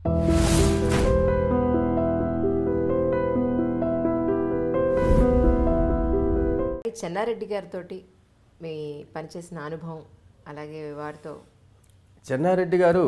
చెన్నారెడ్డి గారితో మీ పనిచేసిన అనుభవం అలాగే వారితో చెన్నారెడ్డి గారు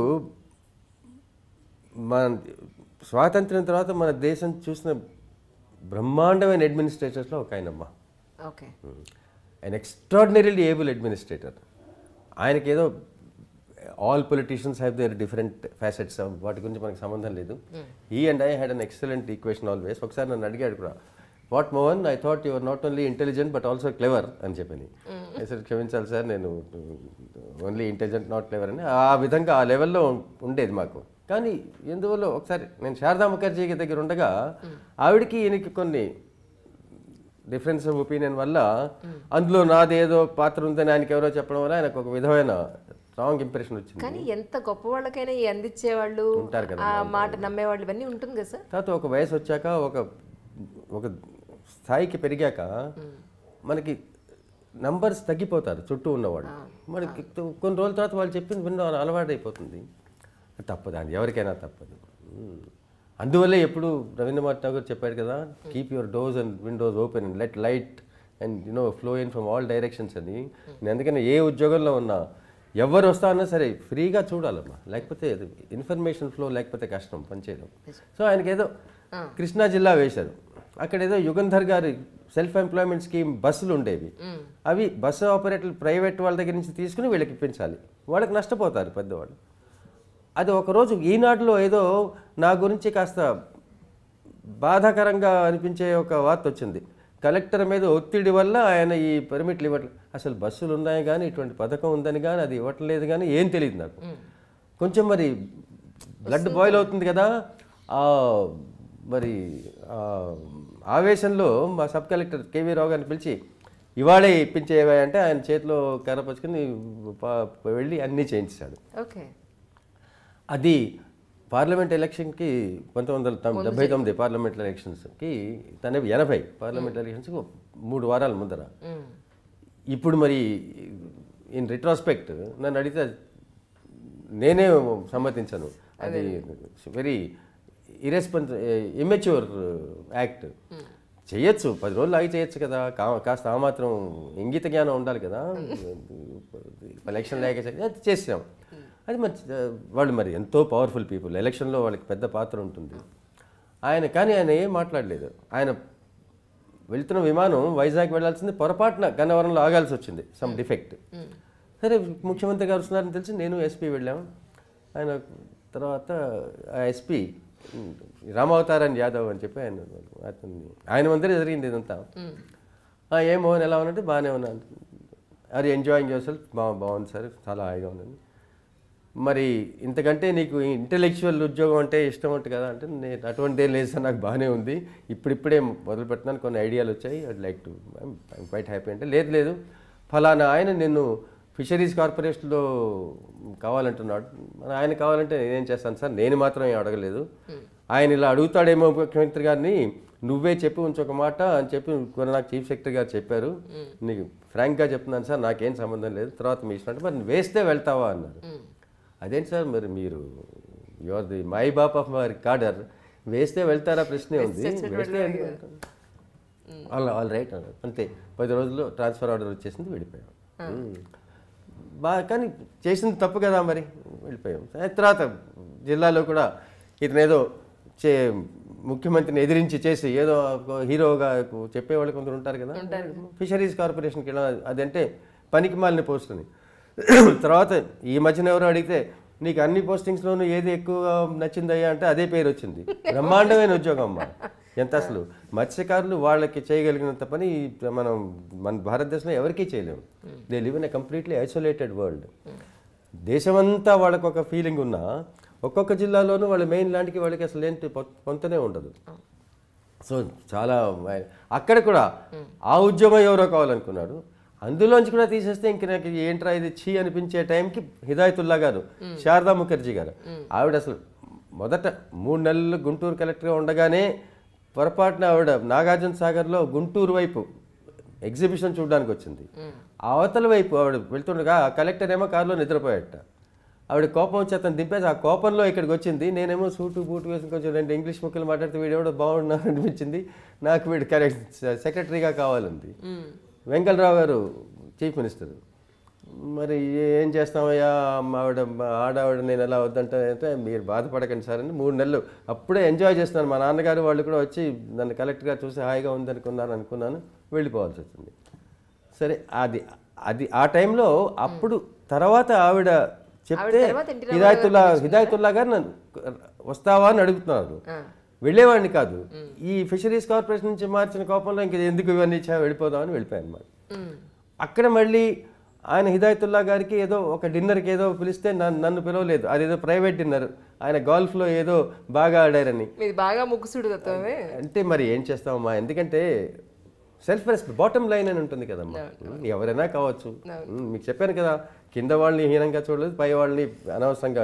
మన స్వాతంత్ర్యం తర్వాత మన దేశం చూసిన బ్రహ్మాండమైన అడ్మినిస్ట్రేటర్స్లో ఒక ఆయనమ్మా okay and extraordinarily able administrator ఆయనకి ఏదో all politicians have their different facets వాటి గురించి మనకు సంబంధం లేదు ఈ and I had an excellent equation always ఒకసారి నన్ను అడిగాడు కూడా what Mohan I thought you're not only intelligent but also clever అని చెప్పని సార్ క్షమించాలి సార్ నేను ఓన్లీ ఇంటెలిజెంట్ నాట్ క్లెవర్ అని ఆ విధంగా ఆ లెవెల్లో ఉండేది మాకు కానీ ఎందువల్ల ఒకసారి నేను శారదా ముఖర్జీ దగ్గర ఉండగా ఆవిడకి ఈయనకి కొన్ని డిఫరెన్స్ ఆఫ్ ఒపీనియన్ వల్ల అందులో నాదేదో పాత్ర ఉందని ఆయనకి ఎవరో చెప్పడం వల్ల ఆయనకు ఒక విధమైన రాంగ్ ఇంప్రెషన్ వచ్చింది కానీ ఎంత గొప్ప వాళ్ళకైనా ఈ అందించేవాళ్ళు ఉంటారు కదా, ఆ మాట నమ్మేవాళ్ళు ఇవన్నీ ఉంటుంది కదా సార్ తర్వాత ఒక వయసు వచ్చాక ఒక ఒక స్థాయికి పెరిగాక మనకి నంబర్స్ తగ్గిపోతారు చుట్టూ ఉన్నవాళ్ళు మనకి కొన్ని రోజుల తర్వాత వాళ్ళు చెప్పింది విన్న అలవాటు అయిపోతుంది తప్పదు అది ఎవరికైనా తప్పదు మ్మ్. అందువల్లే ఎప్పుడు రవీంద్రనాథ్ ఠాగూర్ చెప్పాడు కదా keep your doors and windows open and let light and you know flow in from all directions అని నేను అందుకని ఏ ఉద్యోగంలో ఉన్నా ఎవరు వస్తా అన్నా సరే ఫ్రీగా చూడాలమ్మా లేకపోతే ఇన్ఫర్మేషన్ ఫ్లో లేకపోతే కష్టం పనిచేయడం సో ఆయనకి ఏదో కృష్ణా జిల్లా వేశారు అక్కడ ఏదో యుగంధర్ గారి సెల్ఫ్ ఎంప్లాయ్మెంట్ స్కీమ్ బస్సులు ఉండేవి అవి బస్సు ఆపరేటర్లు ప్రైవేట్ వాళ్ళ దగ్గర నుంచి తీసుకుని వీళ్ళకి ఇప్పించాలి వాళ్ళకి నష్టపోతారు పెద్దవాళ్ళు అది ఒకరోజు ఈనాడులో ఏదో నా గురించి కాస్త బాధాకరంగా అనిపించే ఒక వార్త వచ్చింది కలెక్టర్ మీద ఒత్తిడి వల్ల ఆయన ఈ పర్మిట్లు ఇవ్వట్లేదు అసలు బస్సులు ఉన్నాయి కానీ ఇటువంటి పథకం ఉందని కానీ అది ఇవ్వట్లేదు కానీ ఏం తెలియదు నాకు కొంచెం మరి బ్లడ్ బాయిల్ అవుతుంది కదా ఆ మరి ఆ ఆవేశంలో మా సబ్ కలెక్టర్ కేవీ రావు గారిని పిలిచి ఇవాళే ఇప్పించేవా అంటే ఆయన చేతిలో కర్ర పచ్చుకొని పా- వెళ్ళి అన్నీ చేయించాడు ఓకే అది పార్లమెంట్ ఎలక్షన్కి పంతొమ్మిది వందల తొం- డెబ్బై తొమ్మిది పార్లమెంట్ ఎలక్షన్స్కి తన ఎనభై పార్లమెంట్ ఎలక్షన్స్కి మూడు వారాల ముందర ఇప్పుడు మరి ఇన్ రిట్రాస్పెక్ట్ నన్ను అడిగితే నేనే సమ్మతించను అది వెరీ ఇరెస్పాన్స్ ఇమెచ్యూర్ యాక్ట్ చేయొచ్చు పది రోజులు ఆగి చేయొచ్చు కదా కా- కాస్త ఆ మాత్రం ఇంగిత జ్ఞానం ఉండాలి కదా ఎలక్షన్ లేక చే- అది చేసాం అది మరి ఆ, వాళ్ళు మరి ఎంతో పవర్ఫుల్ పీపుల్ ఎలక్షన్లో వాళ్ళకి పెద్ద పాత్ర ఉంటుంది ఆయన కానీ ఆయన ఏం మాట్లాడలేదు ఆయన వెళ్తున్న విమానం వైజాగ్ వెళ్ళాల్సింది పొరపాటున గన్నవరంలో ఆగాల్సి వచ్చింది సమ్ డిఫెక్ట్ సరే ముఖ్యమంత్రి గారు వస్తున్నారని తెలిసి నేను ఎస్పీ వెళ్ళాము ఆయన తర్వాత ఆ ఎస్పీ రామావతారన్ యాదవ్ అని చెప్పి ఆయన అతన్ని ఆయన మందిరే జరిగింది ఇదంతా "ఆ, ఏం మోహన్ ఎలా ఉన్నట్టు బాగానే ఉన్నాను అది ఎంజాయింగ్ యువర్ సెల్ఫ్ బా బాగుంది సార్ చాలా హాయిగా ఉన్నాను మరి ఇంతకంటే నీకు ఇంటెలెక్చువల్ ఉద్యోగం అంటే ఇష్టం ఉంటుంది కదా అంటే నేను అటువంటిదే లేదు సార్ నాకు బాగానే ఉంది ఇప్పుడిప్పుడే మొదలు పెట్టినాను కొన్ని ఐడియాలు వచ్చాయి I'd like to I'm quite happy అంటే లేదు లేదు ఫలానా ఆయన నిన్ను ఫిషరీస్ కార్పొరేషన్లో కావాలంటున్నాడు మరి ఆయన కావాలంటే నేనేం చేస్తాను సార్ నేను మాత్రం ఏం అడగలేదు ఆయన ఇలా అడుగుతాడేమో ముఖ్యమంత్రి గారిని నువ్వే చెప్పి ఉంచొక మాట అని చెప్పి కొన్ని నాకు చీఫ్ సెక్రటరీ గారు చెప్పారు నీకు ఫ్రాంక్గా చెప్తున్నాను సార్ నాకేం సంబంధం లేదు తర్వాత మీ ఇష్టం అంటే మరి వేస్తే వెళ్తావా అన్నారు అదేంటి సార్ మరి మీరు you're the my baap of my cadre వేస్తే వెళ్తారా ప్రశ్నే ఉంది వేస్తే ఎందుకు వెళ్తాను? ఆల్ ఆల్ రైట్ అన్నారు అంతే పది రోజుల్లో ట్రాన్స్ఫర్ ఆర్డర్ వచ్చేసింది వెళ్ళిపోయాం బాగా కానీ చేసింది తప్పు కదా మరి వెళ్ళిపోయాం ఆ తర్వాత జిల్లాలో కూడా ఇతను ఏదో చే ముఖ్యమంత్రిని ఎదిరించి చేసి ఏదో ఒక హీరోగా చెప్పేవాళ్ళు కొందరు ఉంటారు కదా ఫిషరీస్ కార్పొరేషన్కి వెళ్ళాం అదంటే పనికి మాలిన పోస్ట్ అని తర్వాత ఈ మధ్యన ఎవరో అడిగితే నీకు అన్ని పోస్టింగ్స్లోనూ ఏది ఎక్కువగా నచ్చిందయ్యా అంటే అదే పేరు వచ్చింది బ్రహ్మాండమైన ఉద్యోగం అమ్మా ఎంత అసలు మత్స్యకారులు వాళ్ళకి చేయగలిగినంత పని మనం మన భారతదేశంలో ఎవరికీ చేయలేము they live in a completely isolated world దేశమంతా వాళ్ళకు ఒక ఫీలింగ్ ఉన్నా ఒక్కొక్క జిల్లాలోనూ వాళ్ళ మెయిన్ ల్యాండ్కి వాళ్ళకి అసలు ఏంటి పొ- పొంతనే ఉండదు సో చాలా మ- అక్కడ కూడా ఆ ఉద్యోగం ఎవరో కావాలనుకున్నాడు అందులోంచి కూడా తీసేస్తే ఇంక నాకు ఏంట్రా ఇది చీ అనిపించే టైంకి హిదాయతుల్లా గారు శారదా ముఖర్జీ గారు ఆవిడ అసలు మొదట మూడు నెలలు గుంటూరు కలెక్టర్గా ఉండగానే పొరపాటున ఆవిడ నాగార్జున సాగర్లో గుంటూరు వైపు ఎగ్జిబిషన్ చూడడానికి వచ్చింది ఆ అవతల వైపు ఆవిడ వెళ్తుండగా ఆ కలెక్టర్ ఏమో కారులో నిద్రపోయాట ఆవిడ కోపం వచ్చి అతను దింపేసి ఆ కోపంలో ఇక్కడికి వచ్చింది నేనేమో సూటు బూటు వేసుకుని కొంచెం రెండు ఇంగ్లీష్ ముక్కలు మాట్లాడితే వీడు ఎవడో బాగున్నాను అనిపించింది నాకు వీడు కరెక్ట్ సెక్రటరీగా కావాలంది వెంకలరావు గారు చీఫ్ మినిస్టర్ మరి ఏం చేస్తామయ్యా మా ఆవిడ మా ఆడావిడ నేను ఎలా వద్దంటే మీరు బాధపడకండి సార్ అని మూడు నెలలు అప్పుడే ఎంజాయ్ చేస్తున్నాను మా నాన్నగారు వాళ్ళు కూడా వచ్చి నన్ను కలెక్టర్గా చూసి హాయిగా ఉందనుకున్నాను అనుకున్నాను వెళ్ళిపోవాల్సి వచ్చింది సరే అది అది ఆ టైంలో అప్పుడు తర్వాత ఆవిడ చెప్తే తర్వాత ఎన్టీ హిదాయతుల్లా హిదాయతుల్లా గారు నన్ను వస్తావా అని అడుగుతున్నారు వెళ్ళేవాడిని కాదు ఈ ఫిషరీస్ కార్పొరేషన్ నుంచి మార్చిన కోపంలో ఇంక ఎందుకు ఇవన్నీ ఇచ్చా వెళ్ళిపోదామని వెళ్ళిపోయాను అనమాట అక్కడ మళ్ళీ ఆయన హిదాయతుల్లా గారికి ఏదో ఒక డిన్నర్కి ఏదో పిలిస్తే నన్ను నన్ను పిలవలేదు అదేదో ప్రైవేట్ డిన్నర్ ఆయన గోల్ఫ్లో ఏదో బాగా ఆడారని మీది బాగా ముక్కుసుడు తత్వమే అంటే మరి ఏం చేస్తామమ్మా ఎందుకంటే సెల్ఫ్ రెస్పెక్ట్ బాటమ్ లైన్ అని ఉంటుంది కదమ్మా ఎవరైనా కావచ్చు ఉమ్, మీకు చెప్పాను కదా కింద వాళ్ళని హీనంగా చూడలేదు పై వాళ్ళని అనవసరంగా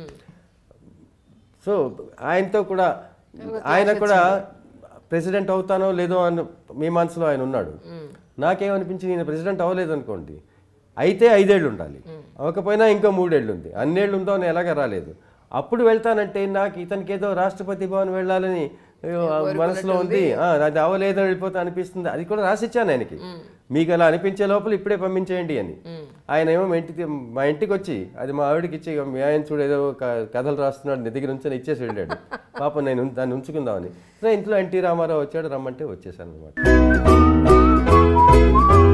సో ఆయనతో కూడా ఆయన కూడా ప్రెసిడెంట్ అవుతానో లేదో అని మీ మనసులో ఆయన ఉన్నాడు నాకేమనిపించింది ఈయన ప్రెసిడెంట్ అవ్వలేదు అనుకోండి అయితే ఐదేళ్ళు ఉండాలి అవ్వకపోయినా ఇంకో మూడేళ్ళు ఉంది అన్నేళ్ళు ఉందో అని ఎలాగ రాలేదు అప్పుడు వెళ్తానంటే నాకు ఇతనికి ఏదో రాష్ట్రపతి భవన్ వెళ్ళాలని అయ్యో, ఆ మనసులో ఉంది ఆ, అది అవ్వలేదు వెళ్ళిపోతా అనిపిస్తుంది అది కూడా రాసిచ్చాను ఆయనకి మీకు అలా అనిపించే లోపల ఇప్పుడే పంపించేయండి అని ఆయన ఏమో మా ఇంటికి మా ఇంటికి వచ్చి అది మా ఆవిడకి ఇచ్చి "ఇగో మీ ఆయన చూడు ఏదో క- కథలు రాస్తున్నాడు నీ దగ్గర నుంచి ఇచ్చేసి వెళ్ళాడు పాపం నేను ఉం- దాన్ని ఉంచుకుందామని సో ఇంట్లో ఎన్టీ రామారావు వచ్చాడు రమ్మంటే వచ్చేసాను అనమాట